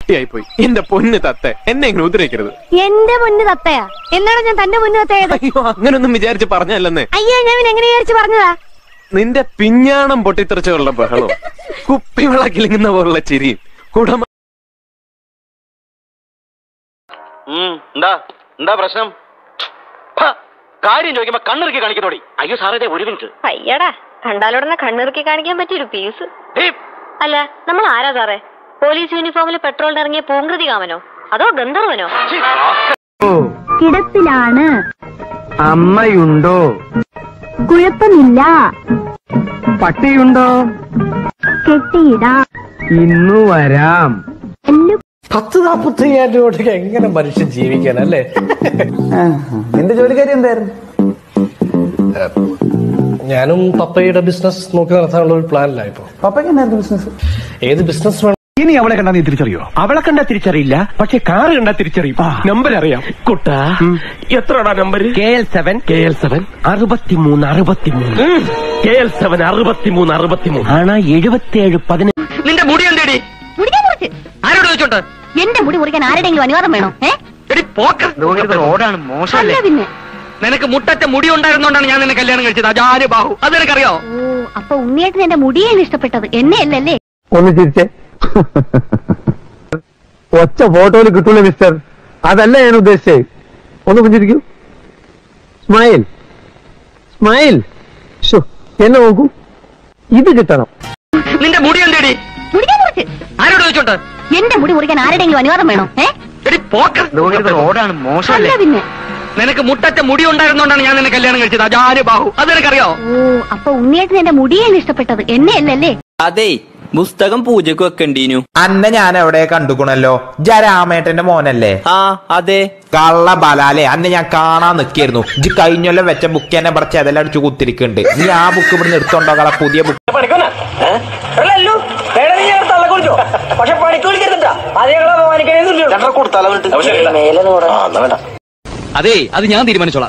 പോയി എന്റെ പൊന്ന് തത്തെ എന്നെ ഇങ്ങനെ ഉദ്രവിക്കരുത് എന്റെ മുന്ന് തത്തയാ എന്നാണ് ഞാൻ തന്റെ മുന്ന് തത്തയത് അയ്യോ അങ്ങനൊന്നും വിചാരിച്ച് പറഞ്ഞല്ലെന്നേ അയ്യോ ഞാൻ പിന്നെ എങ്ങനെ വിചാരിച്ചു പറഞ്ഞതാ നിന്റെ പിഞ്ഞാണം പൊട്ടിത്തെറിച്ചുള്ള ബഹളവും കുപ്പിവെള്ള കിളിങ്ങുന്ന പോലുള്ള ചിരിയും കുടമ എന്താ എന്താ പ്രശ്നം ഹ, കാര്യം ചോദിക്കുമ്പോ കണ്ണിറുക്കി കാണിക്കുന്നോടി അയ്യോ സാറേ ഒരു മിനിറ്റ് അയ്യടാ കണ്ടാലുടനെ കണ്ണിറുക്കി കാണിക്കാൻ പറ്റിയൊരു പീസ് ഹേ, അല്ല നമ്മൾ ആരാ സാറേ പോലീസ് യൂണിഫോമിൽ പെട്രോളിന് ഇറങ്ങിയ പൂങ്കൃതി കാമനോ അതോ ഗന്ധർവനോ ഛീ, റാസ്കൽ. കിടപ്പിലാണ് അമ്മയുണ്ടോ കുഴപ്പമില്ല പട്ടിയുണ്ടോ കെട്ടിയിടാ ഇന്നു വരാം പത്ത് നാപ്പത്തയ്യായിരം രൂപയ്ക്ക് എങ്ങനെ മനുഷ്യൻ ജീവിക്കാൻ അല്ലേ നിന്റെ ജോലിക്കാരി എന്തായിരുന്നു ഞാനും പപ്പയുടെ ബിസിനസ് നോക്കി നടത്താനുള്ള ഒരു പ്ലാനിലാണ് ഇപ്പൊ പപ്പയ്ക്ക് എന്നായിരുന്നു ബിസിനസ് ഏത് ബിസിനസ് വേണം ഇനി അവളെ കണ്ടാ നീ തിരിച്ചറിയോ അവളെ കണ്ടാ തിരിച്ചറിയില്ല പക്ഷെ കാറ് കണ്ടാ തിരിച്ചറിയും നമ്പർ അറിയാം കുട്ടാ എത്രടാ number K L seven K L seven അറുപത്തിമൂന്ന് അറുപത്തിമൂന്ന് കെ എൽ സെവൻ അറുപത്തിമൂന്ന് അറുപത്തിമൂന്ന് ആണ് എഴുപത്തിയേഴ് പതിനഞ്ച് നിന്റെ മുടി എന്തേടി മുടിക്കാൻ മുറിച്ച് ആരോട് ചോദിച്ചോണ്ട് എന്റെ മുടി മുറിക്കാൻ ആരുടെങ്കിലും അനുവാദം വേണോ ഏ എടി പോക്കർ റോഡാണ് മോശമല്ലേ അല്ല പിന്നെ നിനക്ക് മുട്ടറ്റ മുടി ഉണ്ടായിരുന്നോണ്ടാണ് ഞാൻ നിന്നെ കല്യാണം കഴിച്ചത് അജാര് ബാഹു അത് നിനക്കറിയോ ഓ അപ്പൊ ഉണ്ണിയേട്ടന് എന്റെ മുടിയാണ് ഇഷ്ടപ്പെട്ടത് എന്നെ അല്ലല്ലേ ഒന്ന് ചിരിച്ചേ ഒച്ച ഫോട്ടോയിൽ കിട്ടൂല മിസ്റ്റർ അതല്ല ഞാൻ ഉദ്ദേശിച്ചേ ഒന്ന് പുഞ്ചിരിക്കൂ സ്മൈൽ സ്മൈൽ ഷോ എന്നെ നോക്കൂ ഇത് കിട്ടണം നിന്റെ മുടി എന്തേടി മുടിക്കാൻ മുറിച്ച് ആരോട് ചോദിച്ചോണ്ട് എന്റെ മുടി മുറിക്കാൻ ആരുടെങ്കിലും അനുവാദം വേണോ ഏ എടി പോക്കർ റോഡാണ് മോശമല്ലേ അല്ല പിന്നെ നിനക്ക് മുട്ടറ്റ മുടി ഉണ്ടായിരുന്നോണ്ടാണ് ഞാൻ നിന്നെ കല്യാണം കഴിച്ചത് അജാര് ബാഹു അത് നിനക്കറിയോ ഓ അപ്പൊ ഉണ്ണിയേട്ടന് എന്റെ മുടിയാണ് ഇഷ്ടപ്പെട്ടത് എന്നെ അല്ലല്ലേ അതെ പുസ്തകം പൂജക്ക് വെക്കണ്ടീനു അന്നെ ഞാൻ എവിടെ കണ്ടുക്കണല്ലോ ജരാമേട്ടന്റെ മോനല്ലേ ആ അതെ കള്ള ബലാലെ അന്നെ ഞാൻ കാണാൻ നിക്കായിരുന്നു ഇജ് കഴിഞ്ഞൊല്ലം വെച്ച ബുക്ക് എന്നെ ഇവിടെ ചെതല അടിച്ചു കുത്തിരിക്കുന്നുണ്ട് നീ ആ ബുക്ക് ഇവിടെ നിർത്തോണ്ടോ കള പുതിയ ബുക്ക് പക്ഷെ അതെ അത് ഞാൻ തീരുമാനിച്ചോളാം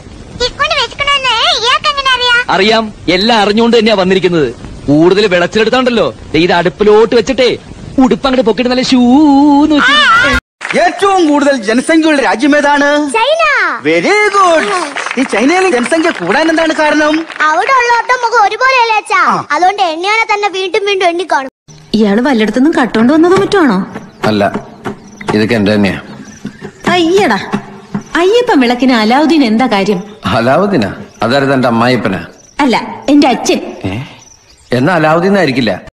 അറിയാം എല്ലാം അറിഞ്ഞുകൊണ്ട് തന്നെയാ വന്നിരിക്കുന്നത് കൂടുതൽ വിളച്ചിലെടുത്തോണ്ടല്ലോ ദേ ഇത് അടുപ്പിലോട്ട് വെച്ചിട്ടേ ഉടുപ്പ് അങ്ങോട്ട് പൊക്കിട്ട് നല്ല ഷൂന്ന് വെച്ച് ഏറ്റവും കൂടുതൽ ജനസംഖ്യയുള്ള രാജ്യം ഏതാണ് ചൈന വെരി ഗുഡ് ഈ ചൈനയിലെ ജനസംഖ്യ കൂടാൻ എന്താണ് കാരണം അവിടെ ഉള്ളവരുടെ മുഖം ഒരുപോലെയല്ലേ അച്ഛാ അതുകൊണ്ട് എണ്ണിയാനെ തന്നെ വീണ്ടും വീണ്ടും എണ്ണി കാണും ഇയാള് വല്ലയിടത്തുനിന്നും കട്ടോണ്ട് വന്നതോ മറ്റാണോ അല്ല ഇതൊക്കെ എന്റെ തന്നെയാ അയ്യടാ അയ്യപ്പൻ വിളക്കിന് അലാവുദ്ദീൻ എന്താ കാര്യം അലാവുദ്ദീനാ അതായത് എന്റെ അമ്മായിപ്പനാ അല്ല എന്റെ അച്ഛൻ എന്നാ അലാവുദ്ദീൻ ആയിരിക്കില്ല